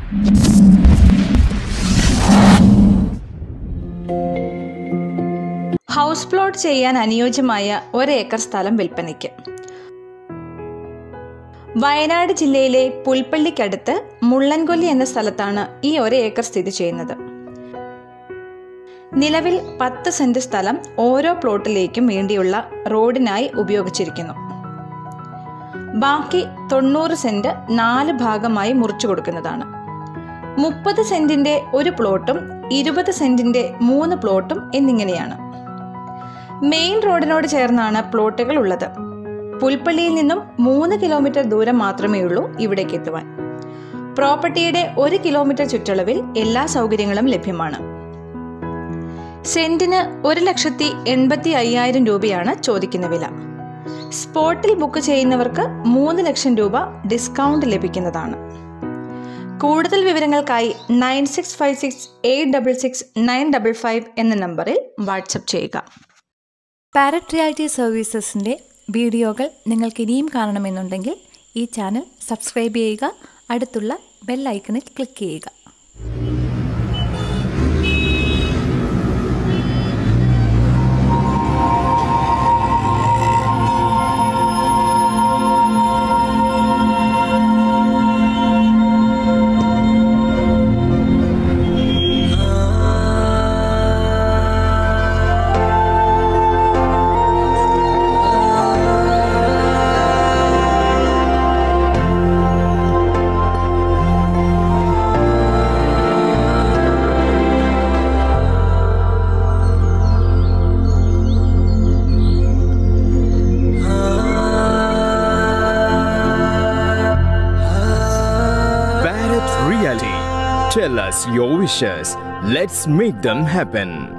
House plot ചെയ്യാൻ അനുയോജ്യമായ ഒരേക്കർ സ്ഥലം വിൽപ്പനയ്ക്ക് വയനാട് ജില്ലയിലെ പുൽപ്പള്ളിക്കടുത്ത് മുള്ളൻകൊല്ലി എന്ന സ്ഥലത്താണ് ഈ ഒരു ഏക്കർ സ്ഥിതി ചെയ്യുന്നത് നിലവിൽ പത്ത് സെന്റ് സ്ഥലം ഓരോ പ്ലോട്ടിലേക്കും വേണ്ടിയുള്ള റോഡിനായി ഉപയോഗിച്ചിരിക്കുന്നു ബാക്കി തൊണ്ണൂറ് സെന്റ് നാല് ഭാഗമായി മുറിച്ചു കൊടുക്കുന്നതാണ് മുപ്പത് സെന്റിന്റെ ഒരു പ്ലോട്ടും ഇരുപത് സെന്റിന്റെ മൂന്ന് പ്ലോട്ടും എന്നിങ്ങനെയാണ് മെയിൻ റോഡിനോട് ചേർന്നാണ് പ്ലോട്ടുകൾ ഉള്ളത് പുൽപ്പള്ളിയിൽ നിന്നും മൂന്ന് കിലോമീറ്റർ ദൂരം മാത്രമേ ഉള്ളൂ ഇവിടേക്ക് എത്തുവാൻ പ്രോപ്പർട്ടിയുടെ ഒരു കിലോമീറ്റർ ചുറ്റളവിൽ എല്ലാ സൗകര്യങ്ങളും ലഭ്യമാണ് സെന്റിന് ഒരു ലക്ഷത്തി എൺപത്തി അയ്യായിരം രൂപയാണ് ചോദിക്കുന്ന വില സ്പോട്ടിൽ ബുക്ക് ചെയ്യുന്നവർക്ക് മൂന്ന് ലക്ഷം രൂപ ഡിസ്കൗണ്ട് ലഭിക്കുന്നതാണ് കൂടുതൽ വിവരങ്ങൾക്കായി nine six five six eight double six nine double five എന്ന നമ്പറിൽ വാട്സപ്പ് ചെയ്യുക പാരറ്റ് റിയാലിറ്റി സർവീസസിൻ്റെ വീഡിയോകൾ നിങ്ങൾക്ക് ഇനിയും കാണണമെന്നുണ്ടെങ്കിൽ ഈ ചാനൽ സബ്സ്ക്രൈബ് ചെയ്യുക അടുത്തുള്ള ബെൽ ഐക്കണിൽ ക്ലിക്ക് ചെയ്യുക Barrett Realty. Tell us your wishes. Let's make them happen.